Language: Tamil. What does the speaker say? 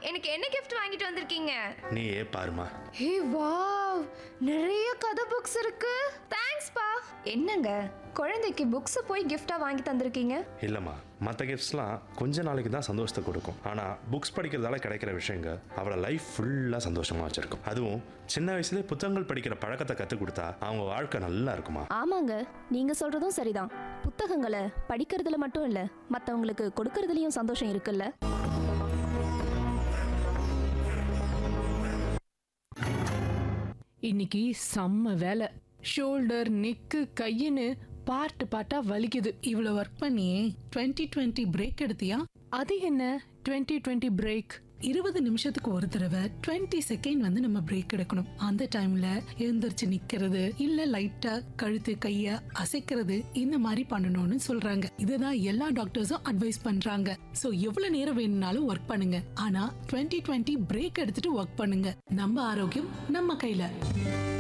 எனக்கு என்ன கிஃப்ட் வாங்கிட்டு வந்திருக்கீங்க நீயே பாருமா ஹே வாவ் நிறைய கதை புக்ஸ் இருக்கு தேங்க்ஸ் பா என்னங்க குழந்தைக்கு புக்ஸ் போய் gift-ஆ வாங்கி தந்திருக்கீங்க இல்லைம்மா மற்ற கிஃப்ட்ஸ்லாம் கொஞ்ச நாளைக்கு தான் சந்தோஷத்தை கொடுக்கும் ஆனால் புக்ஸ் படிக்கிறதால கிடைக்கிற விஷயங்க அவளை லைஃப் ஃபுல்லாக சந்தோஷமாக வச்சிருக்கும் அதுவும் சின்ன வயசுலேயே புத்தகங்கள் படிக்கிற பழக்கத்தை கற்றுக் கொடுத்தா அவங்க வாழ்க்கை நல்லா இருக்குமா ஆமாங்க நீங்க சொல்றதும் சரிதான் புத்தகங்களை படிக்கிறதுல மட்டும் இல்ல மத்தவங்களுக்கு கொடுக்கறதுலயும் சந்தோஷம் இருக்குல்ல இன்னைக்கு செம்ம வேலை ஷோல்டர் நெக்கு கையின்னு பார்ட் பார்ட்டா வலிக்குது இவ்வளவு ஒர்க் பண்ணி டுவெண்ட்டி டுவெண்ட்டி பிரேக் எடுத்தியா அது என்ன 2020 டுவெண்ட்டி பிரேக் இருபது நிமிஷத்துக்கு ஒரு தடவை டுவெண்ட்டி செகண்ட் வந்து நம்ம பிரேக் எடுக்கணும் அந்த டைம்ல எழுந்திருச்சு நிக்கிறது இல்ல லைட்டா கழுத்து கைய அசைக்கிறது இந்த மாதிரி பண்ணணும்னு சொல்றாங்க இதுதான் எல்லா டாக்டர்ஸும் அட்வைஸ் பண்றாங்க சோ எவ்வளவு நேரம் வேணும்னாலும் ஒர்க் பண்ணுங்க ஆனா டுவெண்ட்டி டுவெண்ட்டி பிரேக் எடுத்துட்டு ஒர்க் பண்ணுங்க நம்ம ஆரோக்கியம் நம்ம கையில